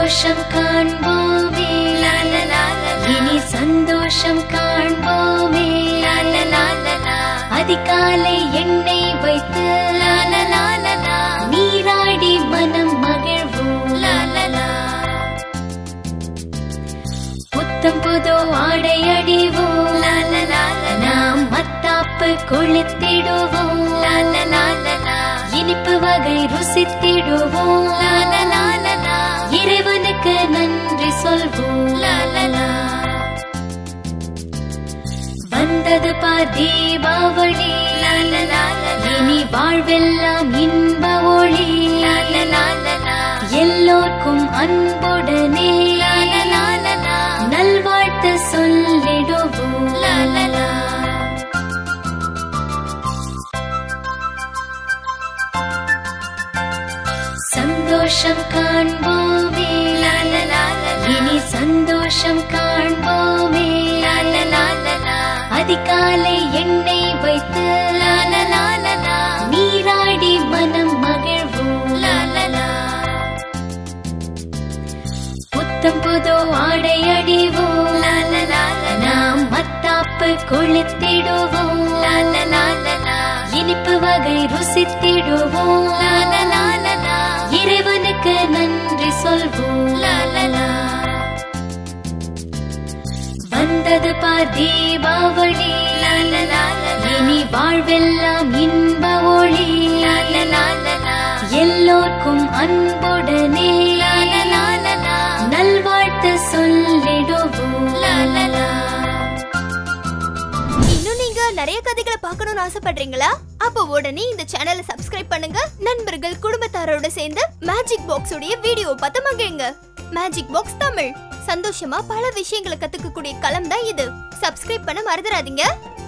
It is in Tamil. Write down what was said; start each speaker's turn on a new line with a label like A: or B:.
A: சந்தோஷம் காண்போமே இனி சந்தோஷம் காண்போமே அதிகாலை எண்ணெய் வைத்து நீராடி மனம் மகிழ்வோம் புத்தம் புது ஆடை அடிவோம் நாம் மத்தாப்பு கொளுத்திடுவோம் இனிப்பு வகை ருசித்திடுவோம் இறைவனுக்கு நன்றி சொல்வோம் வந்தது பார் தீபாவளி இனி வாழ்வெல்லாம் இன்ப ஒளி எல்லோர்க்கும் அன்புடனே நல்வாழ்த்து சொல்லிடுவோம் சந்தோஷம் காண்போமே இனி சந்தோஷம் காண்போமே அதிகாலை எண்ணெய் வைத்து நீராடி மனம் மகிழ்வோம் புத்தம் புது ஆடை அடிவோம் நாம் மத்தாப்பு கொளுத்திடுவோம் இனிப்பு வகை ருசித்திடுவோம் இறைவனுக்கு நன்றி சொல்வோம் வந்தது பார் தீபாவளி இனி வாழ்வெல்லாம் இன்ப ஒளி எல்லோர்க்கும் அன்புடனே நல்வாழ்த்து சொல்லிடுவோம்
B: இன்னும் நீங்க நிறைய கதைகளை பார்க்கணும்னு ஆசைப்படுறீங்களா அப்போ உடனே இந்த சேனலை சப்ஸ்கிரைப் பண்ணுங்க நண்பர்கள் குடும்பத்தாரோட சேர்ந்து மேஜிக் பாக்ஸ் உடைய வீடியோ பார்த்து மகிழுங்க மேஜிக் பாக்ஸ் தமிழ் சந்தோஷமா பல விஷயங்களை கத்துக்கக்கூடிய களம் தான் இது சப்ஸ்கிரைப் பண்ண மறந்துடாதீங்க